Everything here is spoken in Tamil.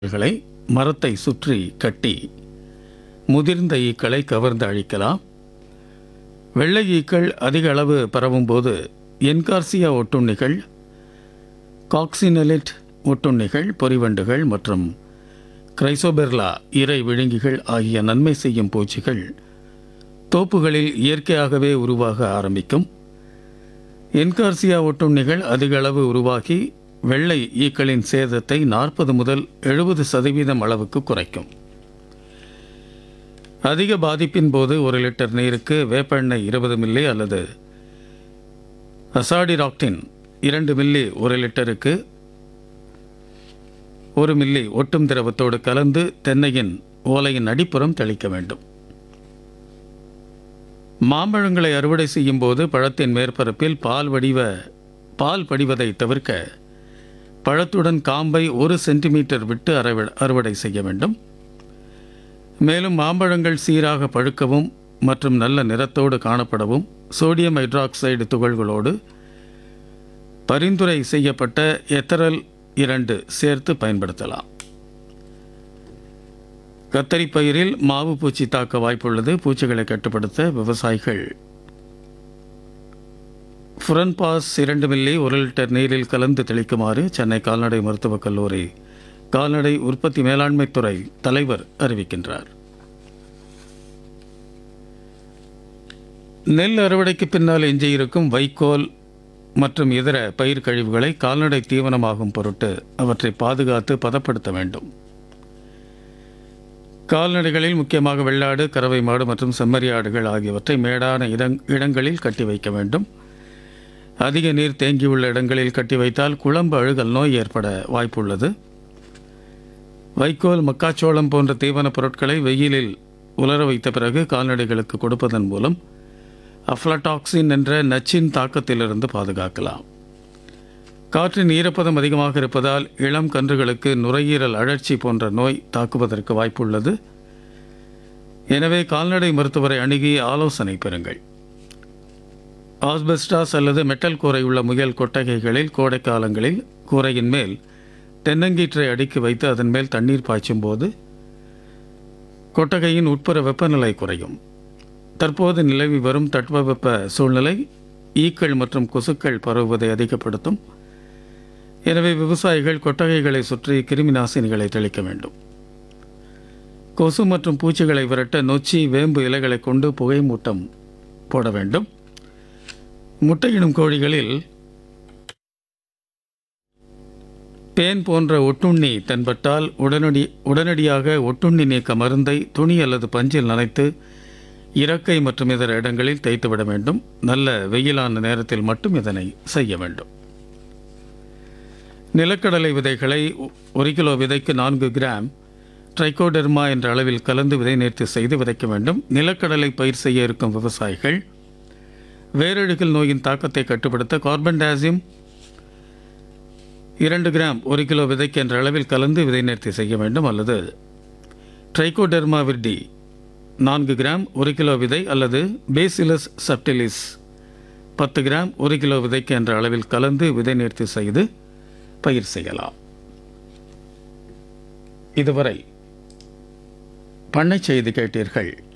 களை மரத்தை சுற்றி கட்டி முதிர்ந்த ஈக்களை கவர்ந்து அழிக்கலாம் வெள்ளை ஈக்கள் அதிக அளவு பரவும் போது என்கார்சியா ஒட்டுண்ணிகள் காக்சினலிட் ஒட்டுண்ணிகள் பொறிவண்டுகள் மற்றும் கிரைசோபெர்லா இறை விழுங்கிகள் ஆகிய நன்மை செய்யும் பூச்சிகள் தோப்புகளில் இயற்கையாகவே உருவாக ஆரம்பிக்கும் என்கார்சியா ஒட்டுண்ணிகள் அதிக அளவு உருவாகி வெள்ளை ஈக்களின் சேதத்தை நாற்பது முதல் எழுபது சதவீதம் அளவுக்கு குறைக்கும் அதிக பாதிப்பின் போது ஒரு லிட்டர் நீருக்கு வேப்பெண்ணெய் இருபது மில்லி அல்லது அசாடிராக்டின் இரண்டு மில்லி ஒரு லிட்டருக்கு ஒரு மில்லி ஒட்டும் திரவத்தோடு கலந்து தென்னையின் ஓலையின் அடிப்புறம் தெளிக்க வேண்டும் மாம்பழங்களை அறுவடை செய்யும் போது பழத்தின் மேற்பரப்பில் பால் வடிவ பால் படிவதை தவிர்க்க பழத்துடன் காம்பை ஒரு சென்டிமீட்டர் விட்டு அறுவடை அறுவடை செய்ய வேண்டும் மேலும் மாம்பழங்கள் சீராக பழுக்கவும் மற்றும் நல்ல நிறத்தோடு காணப்படவும் சோடியம் ஹைட்ராக்சைடு துகள்களோடு பரிந்துரை செய்யப்பட்ட எத்தரல் இரண்டு சேர்த்து பயன்படுத்தலாம் கத்தரி பயிரில் மாவு பூச்சி தாக்க வாய்ப்புள்ளது பூச்சிகளை கட்டுப்படுத்த விவசாயிகள் ஃபுரன்பாஸ் இரண்டு மில்லி ஒரு லிட்டர் நீரில் கலந்து தெளிக்குமாறு சென்னை கால்நடை மருத்துவக் கல்லூரி கால்நடை உற்பத்தி மேலாண்மைத் துறை தலைவர் அறிவிக்கின்றார் நெல் அறுவடைக்கு பின்னால் எஞ்சியிருக்கும் வைக்கோல் மற்றும் இதர பயிர் கழிவுகளை கால்நடை தீவனமாகும் பொருட்டு அவற்றை பாதுகாத்து பதப்படுத்த வேண்டும் கால்நடைகளில் முக்கியமாக வெள்ளாடு கறவை மாடு மற்றும் செம்மறி ஆடுகள் ஆகியவற்றை மேடான இடங் இடங்களில் கட்டி வைக்க வேண்டும் அதிக நீர் தேங்கியுள்ள இடங்களில் கட்டி வைத்தால் குழம்பு அழுகல் நோய் ஏற்பட வாய்ப்புள்ளது வைக்கோல் மக்காச்சோளம் போன்ற தீவனப் பொருட்களை வெயிலில் உலர வைத்த பிறகு கால்நடைகளுக்கு கொடுப்பதன் மூலம் அஃப்லடாக்சின் என்ற நச்சின் தாக்கத்திலிருந்து பாதுகாக்கலாம் காற்றின் ஈரப்பதம் அதிகமாக இருப்பதால் இளம் கன்றுகளுக்கு நுரையீரல் அழற்சி போன்ற நோய் தாக்குவதற்கு வாய்ப்புள்ளது எனவே கால்நடை மருத்துவரை அணுகி ஆலோசனை பெறுங்கள் ஆஸ்பெஸ்டாஸ் அல்லது மெட்டல் கூரை உள்ள முயல் கொட்டகைகளில் கோடை காலங்களில் கூரையின் மேல் தென்னங்கீற்றை அடுக்கி வைத்து அதன் மேல் தண்ணீர் பாய்ச்சும் போது கொட்டகையின் உட்புற வெப்பநிலை குறையும் தற்போது நிலவி வரும் தட்பவெப்ப சூழ்நிலை ஈக்கள் மற்றும் கொசுக்கள் பரவுவதை அதிகப்படுத்தும் எனவே விவசாயிகள் கொட்டகைகளை சுற்றி கிருமி நாசினிகளை தெளிக்க வேண்டும் கொசு மற்றும் பூச்சிகளை விரட்ட நொச்சி வேம்பு இலைகளை கொண்டு புகை மூட்டம் போட வேண்டும் முட்டையிடும் கோழிகளில் பேன் போன்ற ஒட்டுண்ணி தென்பட்டால் உடனடி உடனடியாக ஒட்டுண்ணி நீக்க மருந்தை துணி அல்லது பஞ்சில் நனைத்து இறக்கை மற்றும் இதர இடங்களில் தேய்த்துவிட வேண்டும் நல்ல வெயிலான நேரத்தில் மட்டும் இதனை செய்ய வேண்டும் நிலக்கடலை விதைகளை ஒரு கிலோ விதைக்கு நான்கு கிராம் ட்ரைகோடெர்மா என்ற அளவில் கலந்து விதை நேர்த்தி செய்து விதைக்க வேண்டும் நிலக்கடலை பயிர் செய்ய இருக்கும் விவசாயிகள் வேரழுகல் நோயின் தாக்கத்தை கட்டுப்படுத்த கார்பன் டயாசியம் இரண்டு கிராம் ஒரு கிலோ விதைக்கு என்ற அளவில் கலந்து விதை நேர்த்தி செய்ய வேண்டும் அல்லது ட்ரைகோடெர்மா விர்டி நான்கு கிராம் ஒரு கிலோ விதை அல்லது பேசிலஸ் சப்டிலிஸ் பத்து கிராம் ஒரு கிலோ விதைக்கு என்ற அளவில் கலந்து விதை நேர்த்தி செய்து பயிர் செய்யலாம் இதுவரை பண்ணை செய்தி கேட்டீர்கள்